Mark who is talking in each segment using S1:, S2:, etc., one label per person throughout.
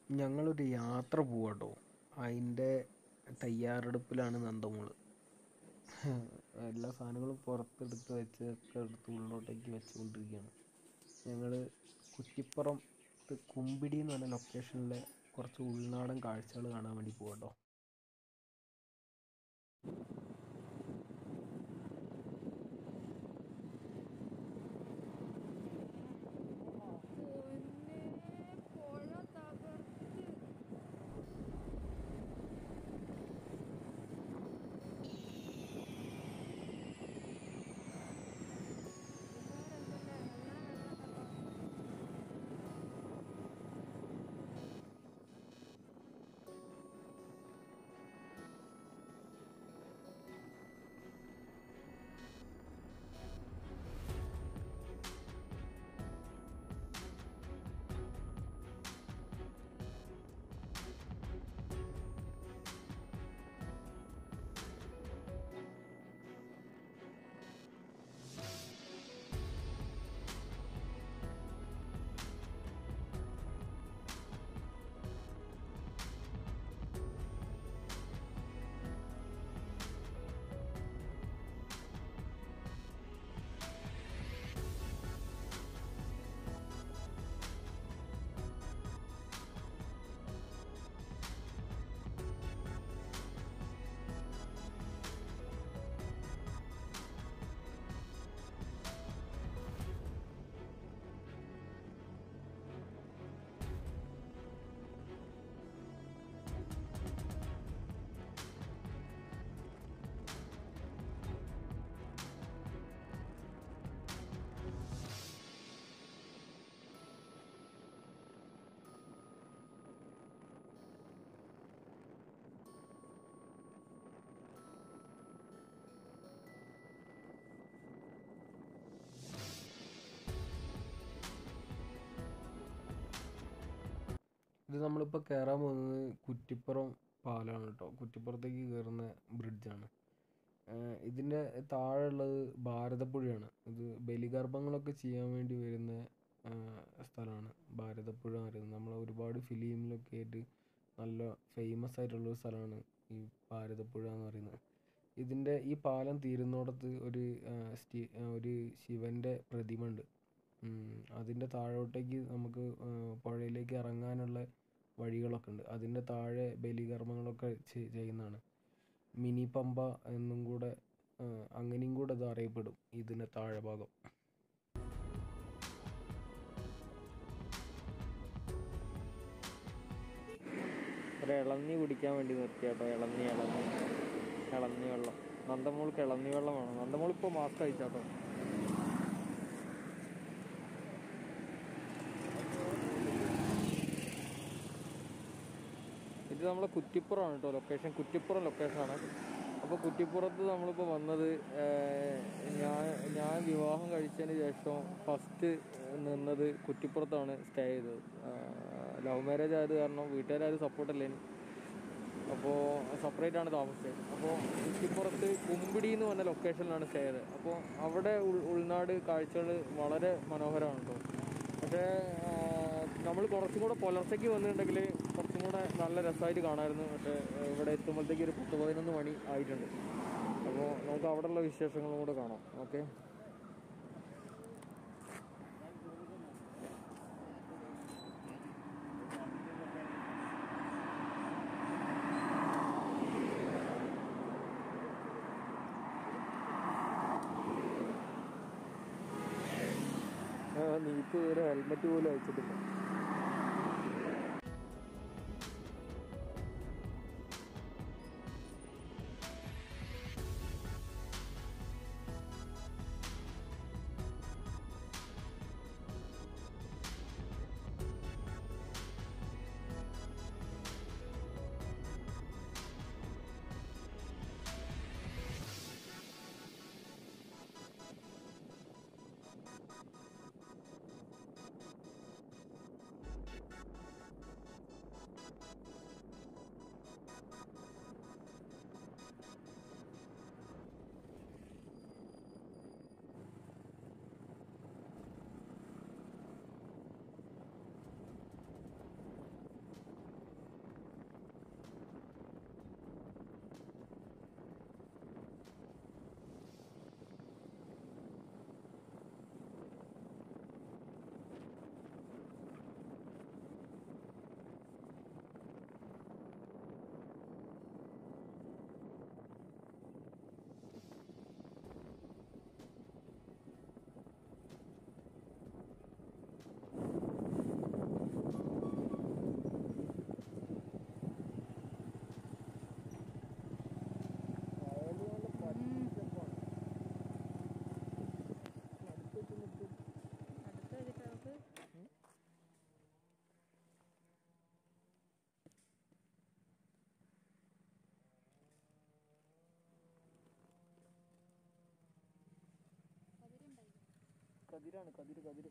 S1: ഞങ്ങളൊരു യാത്ര പോവാട്ടോ അതിൻ്റെ തയ്യാറെടുപ്പിലാണ് നന്ദമോള് എല്ലാ സാധനങ്ങളും പുറത്തെടുത്ത് വെച്ചൊക്കെ എടുത്ത് ഉള്ളിലോട്ടേക്ക് വെച്ചുകൊണ്ടിരിക്കുകയാണ് ഞങ്ങൾ കുറ്റിപ്പുറം കുമ്പിടി എന്ന് പറഞ്ഞ ലൊക്കേഷനിലെ കുറച്ച് ഉൾനാടൻ കാഴ്ചകൾ കാണാൻ വേണ്ടി പോവാട്ടോ
S2: പൊന്നേ, പുഴ തകർത്ത്
S1: ഇത് നമ്മളിപ്പോൾ കയറാൻ പോകുന്നത് കുറ്റിപ്പുറം പാലമാണ് കേട്ടോ കുറ്റിപ്പുറത്തേക്ക് കയറുന്ന ബ്രിഡ്ജാണ് ഇതിൻ്റെ താഴെ ഉള്ളത് ഭാരതപ്പുഴയാണ് ഇത് ബലിഗർഭങ്ങളൊക്കെ ചെയ്യാൻ വേണ്ടി വരുന്ന സ്ഥലമാണ് ഭാരതപ്പുഴ എന്ന് പറയുന്നത് നമ്മൾ ഒരുപാട് ഫിലിമിലൊക്കെ ആയിട്ട് നല്ല ഫേമസ് ആയിട്ടുള്ള ഒരു സ്ഥലമാണ് ഈ ഭാരതപ്പുഴ എന്ന് പറയുന്നത് ഇതിൻ്റെ ഈ പാലം തീരുന്നിടത്ത് ഒരു ആ, സ്റ്റി ആ, ഒരു ശിവൻ്റെ പ്രതിമ ഉണ്ട് അതിൻ്റെ താഴോട്ടേക്ക് നമുക്ക് ആ, പുഴയിലേക്ക് ഇറങ്ങാനുള്ള വഴികളൊക്കെ ഉണ്ട് അതിൻ്റെ താഴെ ബലികർമ്മങ്ങളൊക്കെ ചെ- ചെയ്യുന്നതാണ് മിനി പമ്പ എന്നും കൂടെ ആ, അങ്ങനെയും കൂടെ ഇത് അറിയപ്പെടും ഇതിൻ്റെ താഴെ ഭാഗം
S3: ഒരു ഇളന്നി കുടിക്കാൻ വേണ്ടി നിർത്തിയാട്ടോ ഇളന്നി ഇളന്നി ഇളന്നി വെള്ളം നന്ദമോൾക്ക് ഇളന്നി വെള്ളം വേണം നന്ദമോൾ ഇപ്പോൾ മാസ്ക് അയച്ചാട്ടോ ഇത് നമ്മളെ കുറ്റിപ്പുറമാണ് കേട്ടോ ലൊക്കേഷൻ കുറ്റിപ്പുറം ലൊക്കേഷനാണ് അപ്പോൾ കുറ്റിപ്പുറത്ത് നമ്മളിപ്പോൾ വന്നത് ഏഹ്, ഞാൻ ഞാൻ വിവാഹം കഴിച്ചതിന് ശേഷം ഫസ്റ്റ് നിന്നത് കുറ്റിപ്പുറത്താണ് സ്റ്റേ ചെയ്തത് ലവ് മാരേജ് ആയത് കാരണം വീട്ടുകാരും സപ്പോർട്ടല്ലേ അപ്പോൾ സെപ്പറേറ്റ് ആണ് താമസിച്ചത് അപ്പോൾ കുറ്റിപ്പുറത്ത് കുമ്പിടി എന്ന് പറഞ്ഞ ലൊക്കേഷനിലാണ് സ്റ്റേ ചെയ്തത് അപ്പോൾ അവിടെ ഉൾ ഉൾനാട് കാഴ്ചകൾ വളരെ മനോഹരമാണ് കേട്ടോ പക്ഷേ നമ്മൾ കുറച്ചും കൂടെ പുലർച്ചയ്ക്ക് വന്നിട്ടുണ്ടെങ്കിൽ കുറച്ചും കൂടെ നല്ല രസമായിട്ട് കാണാമായിരുന്നു പക്ഷേ ആ, ഇവിടെ എത്തുമ്പോഴത്തേക്ക് ഒരു പത്ത് പതിനൊന്ന് മണി ആയിട്ടുണ്ട് അപ്പോൾ നമുക്ക് അവിടെയുള്ള വിശേഷങ്ങളും കൂടെ കാണാം ഓക്കെ നീക്ക് ഒരു ഹെൽമെറ്റ് പോലും അയച്ചിട്ടില്ല കതിരാണ് കതിര് കതിര്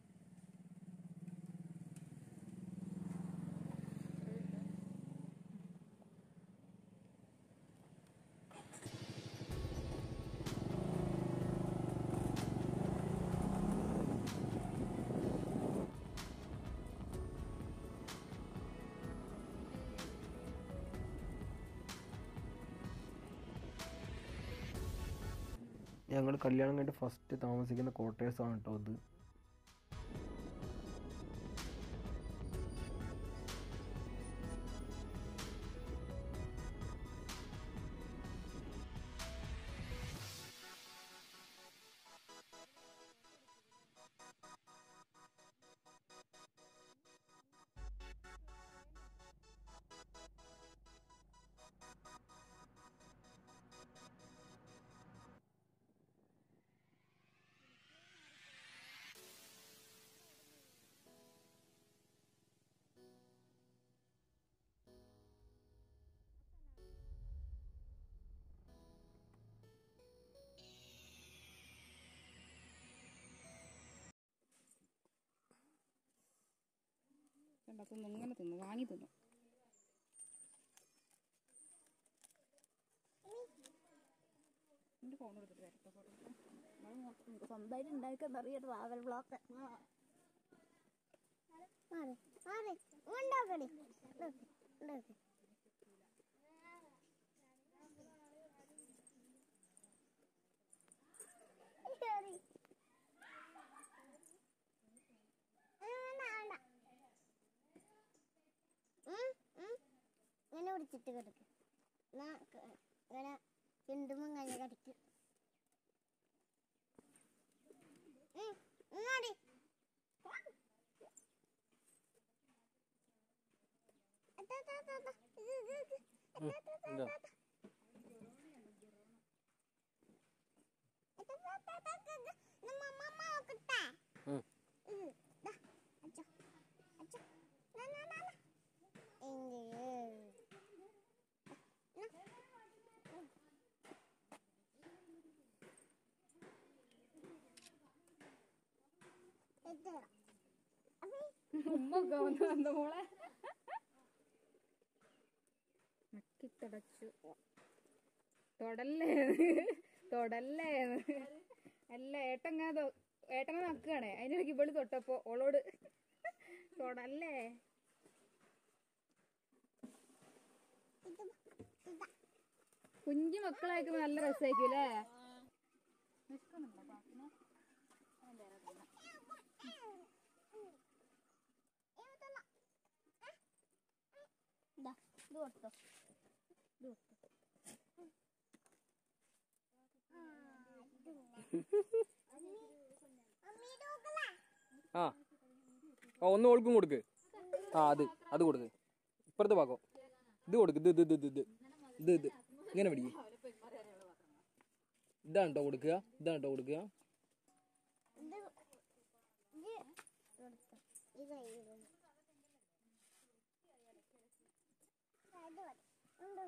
S1: ഞങ്ങൾ കല്യാണം കഴിഞ്ഞിട്ട് ഫസ്റ്റ് താമസിക്കുന്ന ക്വാർട്ടേഴ്സാണ് കേട്ടോ അത്
S2: കണ്ട തിന്നു ഇങ്ങനെ തിന്നു വാങ്ങി തിന്നു എൻ്റെ ഫോൺ എടുത്തിട്ട് വരട്ടെ ഫോട്ടോ സ്വന്തമായിട്ട് ഉണ്ടാക്കാൻ അറിയാം ട്രാവൽ ബ്ലോക്ക്
S4: മാറി മാറി ഉണ്ടാക്കടി ഉണ്ടാക്ക് ഉണ്ടാക്ക് ശരി വേണ്ട വേണ്ട ഉം, ഉം. ഇങ്ങനെ പിടിച്ചിട്ട് കിടക്ക് എന്നാ ക- ഇങ്ങനെ ചുണ്ടുമ്പോ ഇങ്ങനെ കടിക്ക് ഉം, ഇങ്ങോട്ട്. അതാ, അതാ, അതാ, അതാ. ഇത്, ഇത്, ഇത്. അതാ, അതാ, അതാ,
S3: ഇതാ.
S4: അതാ. അതാ, അതാ, അതാ, അതാ, അതാ. നമ്മ അമ്മമ്മ നോക്കട്ടെ
S3: ഉം.
S4: ഇത്, ദാ, അച്ഛോ, അച്ഛോ. നാ, നാ, നാ, നാ. ഇങ്ങ്. നാ. ഇത്. അമ്മേ.
S2: ഉമ്മ ഒക്കെ വന്ന് വന്ന മോളെ നക്കിത്തടച്ചു തൊടല്ലേ തൊടല്ലേ അല്ല ഏട്ടങ്ങ ഏട്ടനെ നക്കുകയാണേ അതിനിടയ്ക്ക് ഇവള് തൊട്ടപ്പോ ഓളോട് തൊടല്ലേ
S4: ഇത് ഇതാ.
S2: കുഞ്ഞു മക്കളായിരിക്കുമ്പോ നല്ല രസമായിരിക്കും അല്ലേ
S4: ഇങ്ങോട്ടല്ല. ദാ, ഇത് കൊടുത്തോ. ഇത് കൊടുത്തോ. ആ, ഇത് അമ്മി ഇത് നോക്കല്ലേ?
S3: ആ ആ ഒന്ന് ഓൾക്കും കൊടുക്ക് ആ അത് അത് കൊടുക്ക് ഇപ്പുറത്ത് പാക്കോ ഇത് കൊടുക്ക് ഇത് ഇത് ഇത് ഇത് ഇത് ഇത് ഇങ്ങനെ പിടിക്ക് ഇതാണ് കേട്ടോ കൊടുക്കുക ഇതാണ് കേട്ടോ കൊടുക്കുക
S4: ഇത് ഇത് കൊടുത്തോ. ഇത് ഇത്. ആ, ഇത് മതി. ഉണ്ട്.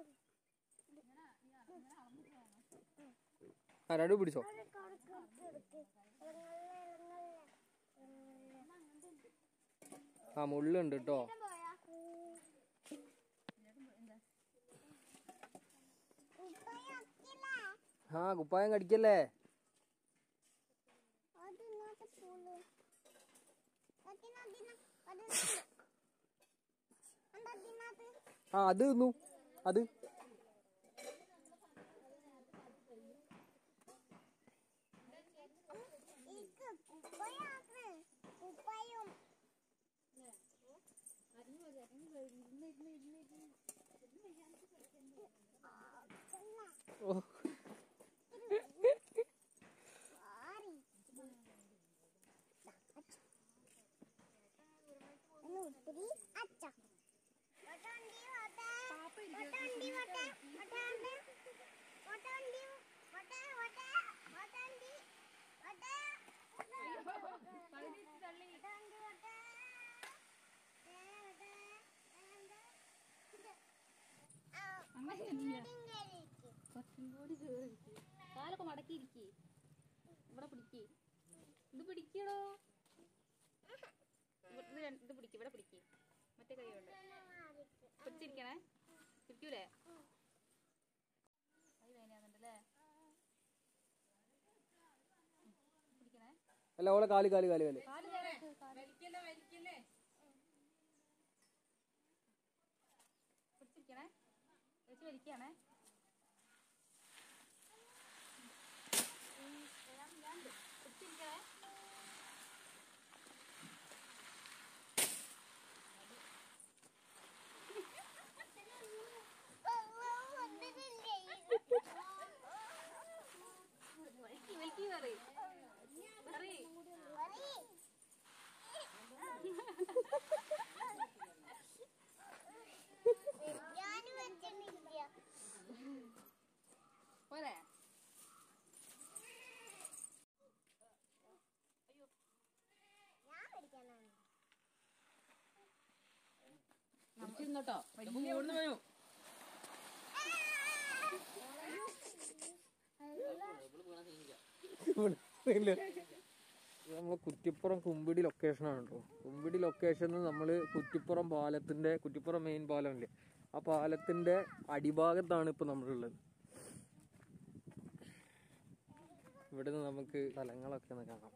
S3: ആ രണ്ടു പിടിച്ചോ
S4: കൊടുക്ക്, കൊടുക്ക്, കൊടുക്ക്, കൊടുക്ക്. ഇളങ്ങല്ലേ, ഇളങ്ങല്ലേ. ഇളങ്ങല്ലേ.
S3: ആ മുള്ളുണ്ട് കേട്ടോ
S4: ഉപ്പായി അക്കില്ലേ?
S3: ആ കുപ്പായം കടിക്കല്ലേ
S4: അത് ഇങ്ങോട്ട് പോള്. അതിന, അതിന, അതിനകത്ത്. എന്താ അതിനകത്ത്?
S3: ആ അത് തിന്നു അത്
S4: ഇത് കുപ്പയാണ്. കുപ്പയും.
S3: ഓ
S4: ആരി. ഒന്ന് ഒത്തിരി അച്ച. ഒട്ടണ്ടി വട്ടെ. ഒട്ടണ്ടി വട്ടെ. ഒട്ടണ്ടി. ഒട്ടണ്ടി. വട്ടെ, വട്ടെ. ഒട്ടണ്ടി. വട്ടെ. ഒട്ടണ്ടി വട്ടെ. ഏ, വട്ടെ. ഏ, ആ, ഇങ്ങോട്ടും കേറിയിരിക്ക്.
S2: കുറച്ചും കൂടി കേറിയിരിക്കും കാലൊക്കെ മടക്കിയിരിക്കേ ഇവിടെ പിടിക്കേ ഇത് പിടിക്കടോ ഇത് രണ്ട്- ഇത് പിടിക്ക് ഇവിടെ പിടിക്ക് മറ്റേ കൈ കൊണ്ട് പിടിച്ചിരിക്കണേ പിടിക്കൂലേ കൈ വേദനയാകുന്നുണ്ടല്ലേ പിടിക്കണേ
S3: അല്ല ഓളെ കാല് കാല് കാല് കാല്
S2: കാല് നേരെ പിടിച്ചിരിക്കണേ ചേച്ചി വലിക്കണേ പിടിച്ചിരിക്കണേ വലിക്ക് വലിക്ക് കറി കറി
S4: ഞാൻ വെച്ചിട്ടില്ല
S2: പോരെ
S4: ഞാൻ പഠിക്കാനാണ്
S3: ഇത് നമ്മളെ കുറ്റിപ്പുറം കുമ്പിടി ലൊക്കേഷനാണ് കേട്ടോ കുമ്പിടി ലൊക്കേഷനിൽ നമ്മൾ കുറ്റിപ്പുറം പാലത്തിന്റെ കുറ്റിപ്പുറം മെയിൻ പാലമില്ലേ ആ പാലത്തിന്റെ അടിഭാഗത്താണ് ഇപ്പൊ നമ്മളുള്ളത് ഇവിടെ നിന്ന് നമുക്ക് സ്ഥലങ്ങളൊക്കെ ഒന്ന് കാണാം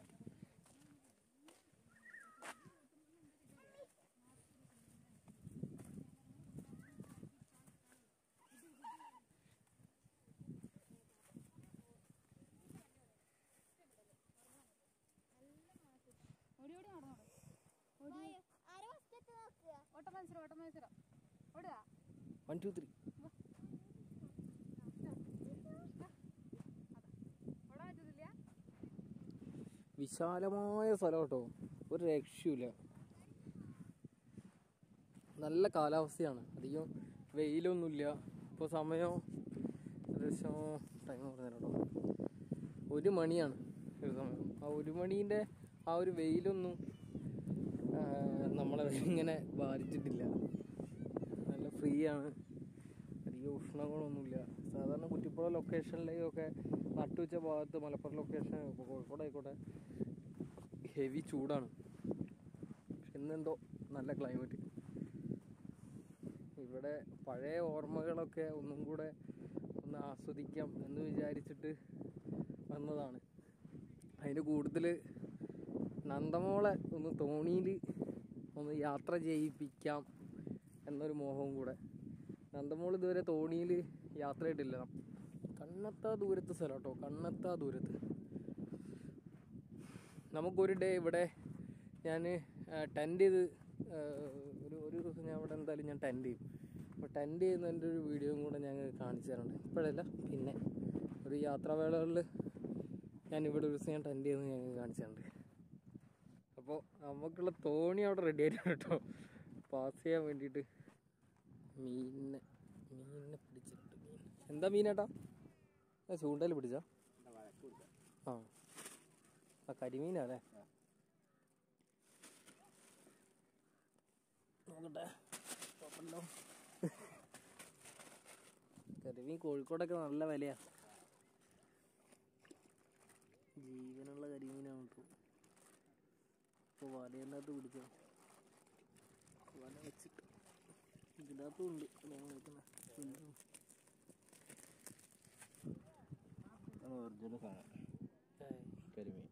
S2: ഓടി ഓടി നടന്നോട്
S4: ആരെ വസ്തുത്ത് നോക്കുക
S2: ഓട്ട മത്സരം ഓട്ട മത്സരം ഓടുക
S3: വൺ ടു ത്രീ
S2: ഓടാൻ പറ്റുന്നില്ല
S3: വിശാലമായ സ്ഥലം കേട്ടോ ഒരു രക്ഷയില്ല നല്ല കാലാവസ്ഥയാണ് അധികം വെയിലൊന്നുമില്ല ഇപ്പോൾ സമയം ഏകദേശം ടൈം പറഞ്ഞുതരാം കേട്ടോ ഒരു മണിയാണ് ഒരു സമയം ആ ഒരു മണീൻ്റെ ആ ഒരു വെയിലൊന്നും ആ, നമ്മളെ ഇങ്ങനെ ബാധിച്ചിട്ടില്ല നല്ല ഫ്രീ ആണ് അധികം ഉഷ്ണങ്ങളൊന്നുമില്ല സാധാരണ കുറ്റിപ്പുറം ലൊക്കേഷനിലേക്കൊക്കെ നട്ടുവച്ച ഭാഗത്ത് മലപ്പുറം ലൊക്കേഷൻ ഇപ്പോൾ കോഴിക്കോട് ആയിക്കോട്ടെ ഹെവി ചൂടാണ് പക്ഷെ ഇന്നെന്തോ നല്ല ക്ലൈമറ്റ് ഇവിടെ പഴയ ഓർമ്മകളൊക്കെ ഒന്നും കൂടെ ഒന്ന് ആസ്വദിക്കാം എന്ന് വിചാരിച്ചിട്ട് വന്നതാണ് അതിന് കൂടുതൽ നന്ദമോളെ ഒന്ന് തോണിയിൽ ഒന്ന് യാത്ര ചെയ്യിപ്പിക്കാം എന്നൊരു മോഹവും കൂടെ നന്ദമോൾ ഇതുവരെ തോണിയിൽ യാത്ര ചെയ്തിട്ടില്ല കണ്ണത്താ ദൂരത്ത് സ്ഥലം കേട്ടോ കണ്ണത്താ ദൂരത്ത് നമുക്കൊരു ഡേ ഇവിടെ ഞാൻ ടെൻറ്റ് ചെയ്ത് ആ, ഒരു ഒരു ദിവസം ഞാൻ ഇവിടെ എന്തായാലും ഞാൻ ടെൻറ്റ് ചെയ്യും അപ്പോൾ ടെൻറ്റ് ചെയ്യുന്നതിൻ്റെ ഒരു വീഡിയോയും കൂടെ ഞാൻ കാണിച്ചു തരുന്നുണ്ട് ഇപ്പോഴല്ല പിന്നെ ഒരു യാത്രാവേളകളിൽ ഞാൻ ഇവിടെ ഒരു ദിവസം ഞാൻ ടെൻറ്റ് ചെയ്യുന്നത് ഞാൻ കാണിച്ചു തരുന്നുണ്ട് അപ്പോൾ നമുക്കുള്ള തോണി അവിടെ റെഡി ആയിട്ടാണ് കേട്ടോ പാസ് ചെയ്യാൻ വേണ്ടിയിട്ട് മീനിനെ മീനിനെ പിടിച്ചിട്ട് മീൻ എന്താ മീനേട്ടാ ആ ചൂണ്ടയിൽ പിടിച്ചാ ആ ആ കരിമീനാ അല്ലേ നോക്കട്ടെ കുഴപ്പമില്ലോ കരിമീൻ കോഴിക്കോടൊക്കെ നല്ല വിലയാ ജീവനുള്ള കരിമീനാണ് കേട്ടോ ഇപ്പോൾ വലയതിനകത്ത് പിടിച്ചോ വല വെച്ചിട്ട് ഇതിനകത്തും ഉണ്ട് ഞാൻ നോക്കുന്ന
S5: ഒറിജിനൽ സാധനം കരിമീൻ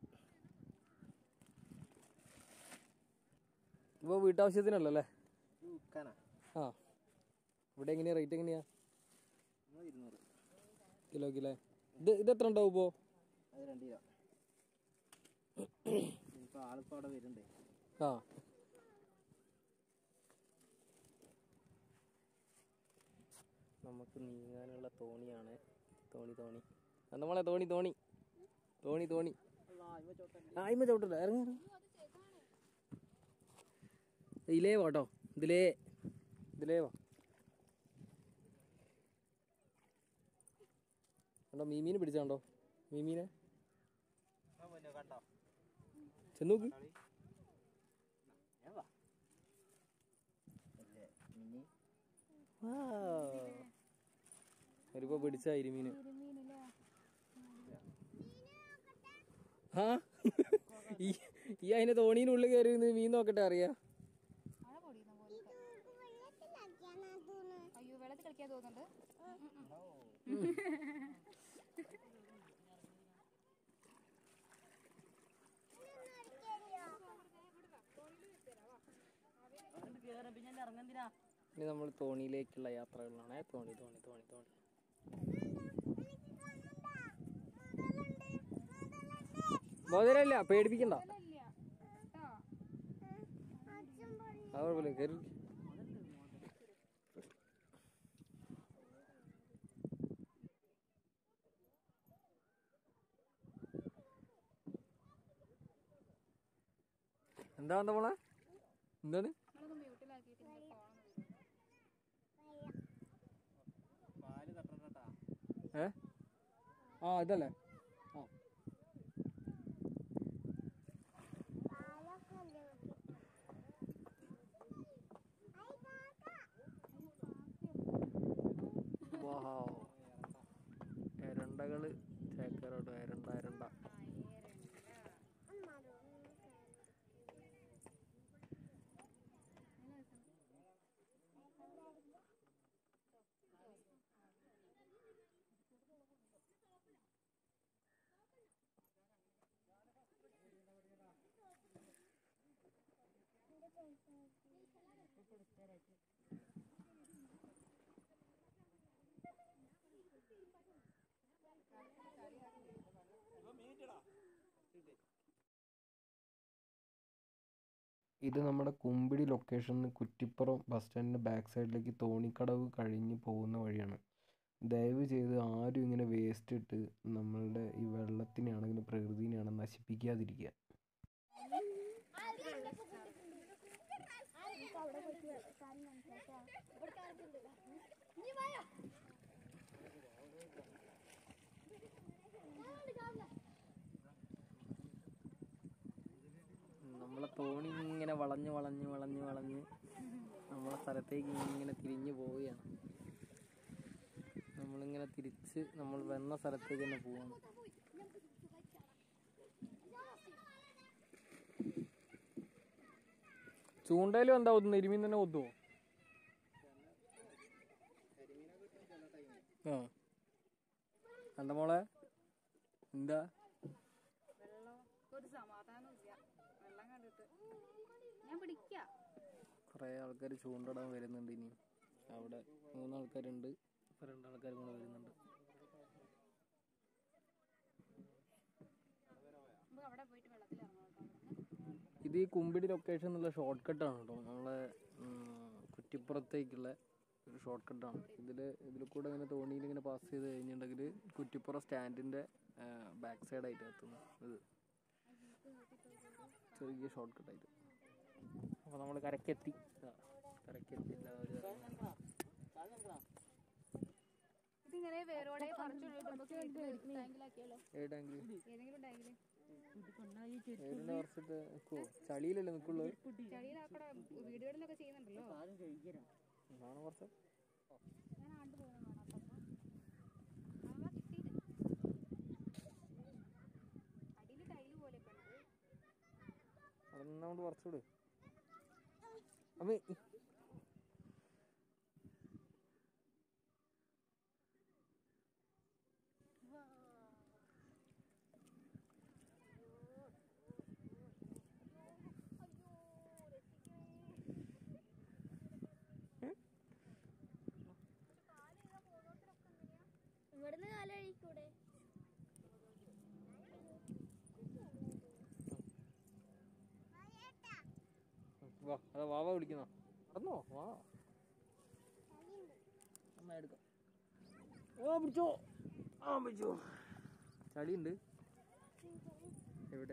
S3: ഇപ്പോൾ വീട്ടാവശ്യത്തിനല്ലേ
S5: വിൽക്കാനാ
S3: ആ ഇവിടെ എങ്ങനെയാ റേറ്റ് എങ്ങനെയാ
S5: നമ്മൾ ഇരുന്നൂറ്
S3: കിലോ കിലോ ഇത് ഇത് എത്ര ഉണ്ടാവും ഇപ്പോൾ
S5: അത് രണ്ട് കിലോ ഇനിയിപ്പോൾ ആളിപ്പോൾ അവിടെ വരുന്നുണ്ടേ
S3: ആ നമുക്ക് നീങ്ങാനുള്ള തോണിയാണ് തോണി തോണി നമ്മളെ തോണി തോണി തോണി തോണി ആ ഇമ്മ ചവിട്ടല്ല ഇറങ്ങി ഇതിലേ വാട്ടോ ഇതിലേ ഇതിലേ വാ കണ്ടോ മീമീനെ പിടിച്ചാണ്ടോ മീമീനെ
S5: കണ്ടോ
S3: ചെന്നോക്ക്
S5: ഞാൻ വാ അല്ലേ മിനി
S3: ഒരുപ്പോ പിടിച്ച ഇരുമീന്
S2: ഇരുമീനില്ലേ
S3: ആ ഈ ഈ അതിന്റെ തോണീനുള്ളിൽ കയറി നിന്ന് മീൻ നോക്കട്ടെ അറിയാ
S2: മഴ പൊടിയുന്ന പോലത്തെ
S4: വെള്ളത്തിലാക്കിയാന്നാ തോന്നുന്നു
S2: അയ്യോ വെള്ളത്തിൽ കളിക്കാൻ തോന്നുന്നുണ്ട്
S3: ഇനി നമ്മൾ തോണിയിലേക്കുള്ള യാത്രകളിലാണ് തോണി തോണി തോണി തോണി ബോധരല്ല പേടിപ്പിക്കണ്ട
S2: ഇല്ല കേട്ടോ
S3: അത് കുഴപ്പമില്ല കയറി എന്താ എന്താ പോണേ എന്താണ്
S2: നമ്മളൊന്ന് മ്യൂട്ടിലാക്കിയിട്ട് ഇങ്ങനെ ഫോൺ
S5: പാല് തട്ടണ്ടാ
S3: ഏ ആ ഇതല്ലേ ആ
S4: പാലൊക്കെ ഉണ്ട്
S3: വാവ്. എരണ്ടകള് ചേക്കരോട്ടോ എരണ്ട എരണ്ട
S1: ഇത് നമ്മുടെ കുമ്പിടി ലൊക്കേഷനിൽ നിന്ന് കുറ്റിപ്പുറം ബസ് സ്റ്റാൻഡിൻ്റെ ബാക്ക് സൈഡിലേക്ക് തോണിക്കടവ് കഴിഞ്ഞ് പോകുന്ന വഴിയാണ് ദയവ് ചെയ്ത് ആരും ഇങ്ങനെ വേസ്റ്റ് ഇട്ട് നമ്മളുടെ ഈ വെള്ളത്തിനെയാണെങ്കിലും പ്രകൃതിനെയാണെങ്കിലും നശിപ്പിക്കാതിരിക്കുക
S3: നമ്മളെ തോണി ഇങ്ങനെ വളഞ്ഞ് വളഞ്ഞ് വളഞ്ഞ് വളഞ്ഞ് നമ്മളെ സ്ഥലത്തേക്ക് ഇങ്ങനെ തിരിഞ്ഞു പോവുകയാണ് നമ്മളിങ്ങനെ തിരിച്ച് നമ്മൾ വന്ന സ്ഥലത്തേക്ക് തന്നെ പോവാണ് ചൂണ്ടയിലും എന്താ ഒതുന്നു എരുമീൻ തന്നെ ഒതുവോ ആ എന്താ മോളെ എന്താ
S2: വെള്ളം ഒരു സമാധാനം ഇല്ല വെള്ളം കണ്ടിട്ട് ഞാൻ പിടിക്കാം
S3: കുറേ ആൾക്കാർ ചൂണ്ടിടാൻ വരുന്നുണ്ട് ഇനി അവിടെ മൂന്നാൾക്കാരുണ്ട് ഇപ്പൊ രണ്ടാൾക്കാരും കൂടെ വരുന്നുണ്ട്
S2: നമുക്ക് അവിടെ പോയിട്ട് വെള്ളത്തിൽ ഇറങ്ങണം കേട്ടോ അവിടുന്ന്
S3: ഇത് ഈ കുമ്പിടി ലൊക്കേഷൻ എന്നുള്ള ഷോർട്ട് കട്ടാണ് കേട്ടോ നമ്മളെ ഉം, കുറ്റിപ്പുറത്തേക്കുള്ള ഒരു ഷോർട്ട് കട്ടാണ് ഇതിൽ ഇതിൽ കൂടെ ഇങ്ങനെ തോണിയിൽ ഇങ്ങനെ പാസ് ചെയ്ത് കഴിഞ്ഞിട്ടുണ്ടെങ്കിൽ കുറ്റിപ്പുറം സ്റ്റാൻഡിൻ്റെ ബാക്ക് സൈഡായിട്ട് എത്തുന്നത് ഇത് ചെറിയ ഷോർട്ട് കട്ടായിട്ട് അപ്പോൾ നമ്മൾ കരക്കെത്തി ഇതാ, കരക്കെത്തി എല്ലാവരും
S2: ഇതിങ്ങനെ വേരോടെ പറിച്ചുകൊണ്ട് നമുക്ക് വീട്ടിൽ ടാങ്കിലാക്കിയാലോ
S3: ഏടെങ്കിൽ
S2: ഏതെങ്കിലും ടാങ്കില്
S3: ഏതിൻ്റെ കുറച്ചിട്ട് നിൽക്കുമോ ചളിയിലല്ലേ നിൽക്കുള്ളൂ
S2: ചെടിയിലാക്കട വീടുകളിലൊക്കെ ചെയ്യുന്നുണ്ടല്ലോ
S3: എന്നാണ് കുറച്ച്
S2: ഞാൻ ആണ്ട് പോകുന്നു വേണം അപ്പം ആ കിട്ടിയിട്ട് അടിയിൽ ടൈല് പോലെ ഉണ്ട്
S3: അവിടെ നിന്നോണ്ട് കുറച്ചുകൂട് അമ്മ
S4: ഇവിടുന്ന് കാല് കഴിക്കൂടെ
S3: വാ അതാ വാവ വിളിക്കുന്ന നടന്നോ വാ അമ്മ എടുക്കാം ഓ പിടിച്ചോ ആ പിടിച്ചോ ചളിയുണ്ട് എവിടെ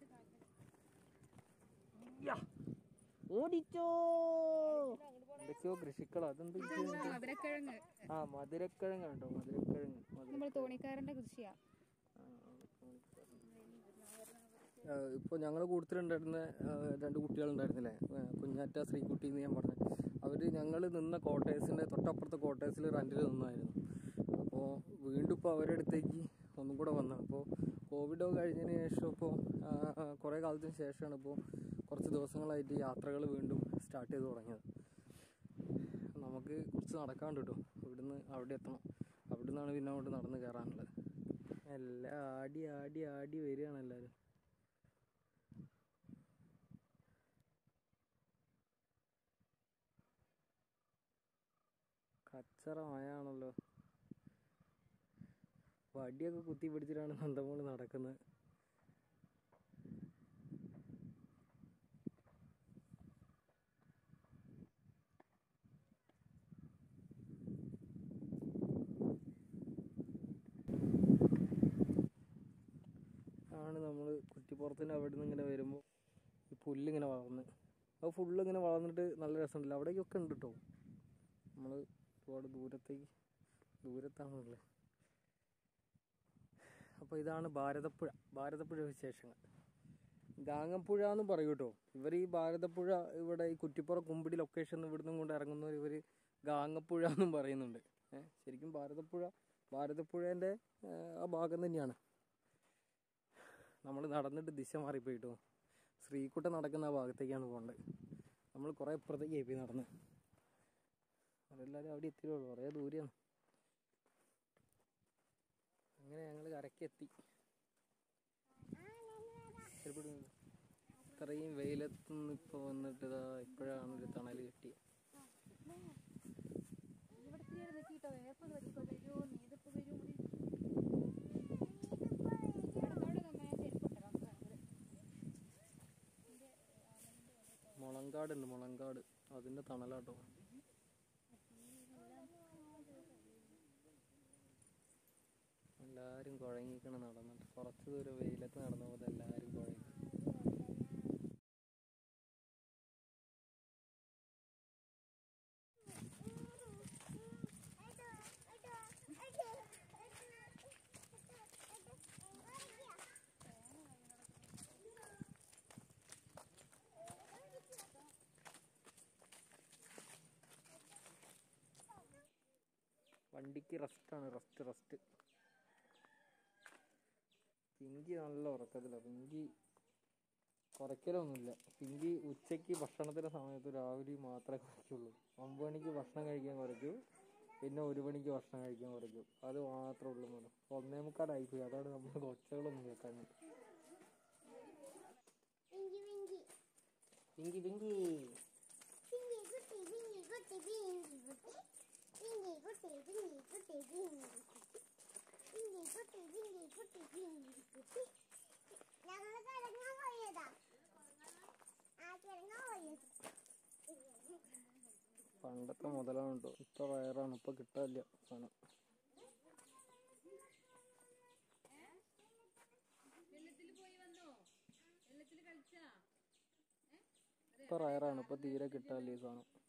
S3: യാ. ഓടിച്ചോ എന്തൊക്കെയോ കൃഷിക്കളോ അതെന്ത് കൃഷിയാണ്?
S2: മധുരക്കിഴങ്ങ്
S3: ആ മധുരക്കിഴങ്ങ് കേട്ടോ മധുരക്കിഴങ്ങ് മധുര
S2: നമ്മൾ തോണിക്കാരന്റെ കൃഷിയാ
S3: ഇപ്പോൾ ഞങ്ങൾ കൂട്ടത്തിലുണ്ടായിരുന്ന ആ, രണ്ട് കുട്ടികളുണ്ടായിരുന്നില്ലേ ആ, കുഞ്ഞാറ്റ ശ്രീകുട്ടി എന്ന് ഞാൻ പറഞ്ഞു അവർ ഞങ്ങൾ നിന്ന ക്വാർട്ടേഴ്സിൻ്റെ തൊട്ടപ്പുറത്തെ ക്വാർട്ടേഴ്സിൽ റെൻറ്റിൽ നിന്നായിരുന്നു അപ്പോൾ വീണ്ടും ഇപ്പോൾ അവരുടെ അടുത്തേക്ക് ഒന്നും കൂടെ വന്നു അപ്പോൾ കോവിഡ് ഒക്കെ കഴിഞ്ഞതിന് ശേഷം ഇപ്പോൾ കുറേ കാലത്തിന് ശേഷമാണ് ഇപ്പോൾ കുറച്ച് ദിവസങ്ങളായിട്ട് യാത്രകൾ വീണ്ടും സ്റ്റാർട്ട് ചെയ്ത് തുടങ്ങിയത് നമുക്ക് കുറച്ച് നടക്കാണ്ട് കേട്ടോ ഇവിടുന്ന് അവിടെ എത്തണം അവിടെ നിന്നാണ് പിന്നെ അങ്ങോട്ട് നടന്ന് കയറാനുള്ളത് എല്ലാം ആടി ആടി ആടി വരികയാണ് എല്ലാവരും കച്ചറ മയാണല്ലോ വടിയൊക്കെ കുത്തി പിടിച്ചിട്ടാണ് നന്ദമോള് നടക്കുന്നത് ആണ് നമ്മൾ കുറ്റിപ്പുറത്തിൻ്റെ അവിടെ നിന്ന് ഇങ്ങനെ വരുമ്പോൾ ഈ പുല്ലിങ്ങനെ വളർന്ന് അത് ഫുള്ള് ഇങ്ങനെ വളർന്നിട്ട് നല്ല രസമുണ്ടല്ലോ അവിടേക്കൊക്കെ ഉണ്ട് കേട്ടോ നമ്മൾ ഒരുപാട് ദൂരത്തേക്ക് ദൂരത്താണുള്ളത് അപ്പോൾ ഇതാണ് ഭാരതപ്പുഴ ഭാരതപ്പുഴ വിശേഷങ്ങൾ ഗാങ്ങപ്പുഴ എന്ന് പറയും കേട്ടോ ഇവർ ഈ ഭാരതപ്പുഴ ഇവിടെ ഈ കുറ്റിപ്പുറ കുമ്പിടി ലൊക്കേഷൻ ഇവിടുന്ന് കൊണ്ട് ഇറങ്ങുന്നവർ ഇവർ ഗാങ്ങപ്പുഴ എന്നും പറയുന്നുണ്ട് ഏഹ് ശരിക്കും ഭാരതപ്പുഴ ഭാരതപ്പുഴേൻ്റെ ആ ഭാഗം തന്നെയാണ് നമ്മൾ നടന്നിട്ട് ദിശ മാറിപ്പോയിട്ടോ ശ്രീകുട്ടൻ നടക്കുന്ന ആ ഭാഗത്തേക്കാണ് പോകേണ്ടത് നമ്മൾ കുറേ ഇപ്പുറത്തേക്ക് പോയി നടന്ന് അതെല്ലാവരും അവിടെ എത്തിയുള്ളൂ കുറേ ദൂരെയാണ് അങ്ങനെ ഞങ്ങൾ കരക്കെത്തി ശരിപ്പെടും ഇത്രയും വെയിലത്തുനിന്ന് ഇപ്പോൾ വന്നിട്ട് ഇതാ ഇപ്പോഴാണ് ഒരു തണൽ കിട്ടി
S2: ഇവിടെ തീരെ നിൽക്കിട്ടോ വേപ്പ് വെച്ചോ വരൂ നീതിപ്പ് വരൂ അവിടെ തന്നെ ചെരുപ്പിട്ടോ
S3: മുളങ്കാടുണ്ട് മുളങ്കാട് അതിൻ്റെ തണലാട്ടോ എല്ലാവരും കുഴങ്ങിക്കണം നടന്നിട്ട് കുറച്ച് ദൂരം വെയിലത്ത് നടന്നപ്പോൾ എല്ലാവരും കുഴങ്ങി വണ്ടിക്ക് റെസ്റ്റാണ് റെസ്റ്റ് റെസ്റ്റ് പിങ്കി നല്ല ഉറക്കത്തില്ല പിങ്കി കുറയ്ക്കലൊന്നുമില്ല പിങ്കി ഉച്ചയ്ക്ക് ഭക്ഷണത്തിൻ്റെ സമയത്ത് രാവിലെ മാത്രമേ കുറയ്ക്കുള്ളൂ ഒമ്പത് മണിക്ക് ഭക്ഷണം കഴിക്കാൻ കുറയ്ക്കൂ പിന്നെ ഒരു മണിക്ക് ഭക്ഷണം കഴിക്കാൻ കുറയ്ക്കും അത് മാത്രമേ ഉള്ളൂ മോനെ ഒന്നേ മുക്കാലായിപ്പോയി അതാണ് നമ്മൾ കൊച്ചകളൊന്നും കേൾക്കാൻ
S4: പിങ്കി പിങ്കി
S3: പിങ്കി പിങ്കി
S4: പിങ്കി കുട്ടി പിങ്കി കുട്ടി പിങ്കി കുട്ടി പിങ്കി കുട്ടി പിങ്കി കുട്ടി പിങ്കി കുട്ടി പിങ്കി കുട്ടി പിങ്കി കുട്ടി പിങ്കി കുട്ടി ഞങ്ങൾ കിടങ്ങാൻ പോയതാ ആ കിടങ്ങാൻ പോയത്
S3: പണ്ടത്തെ മുതലാണ് കേട്ടോ ഇപ്പൊ റയറാണ് ഇപ്പൊ കിട്ടാനില്ല സാധനം
S2: വെള്ളത്തിൽ പോയി വന്നോ വെള്ളത്തിൽ കളിച്ചാ
S3: ഇപ്പൊ റയറാണ് ഇപ്പൊ തീരെ കിട്ടാനില്ല ഈ സാധനം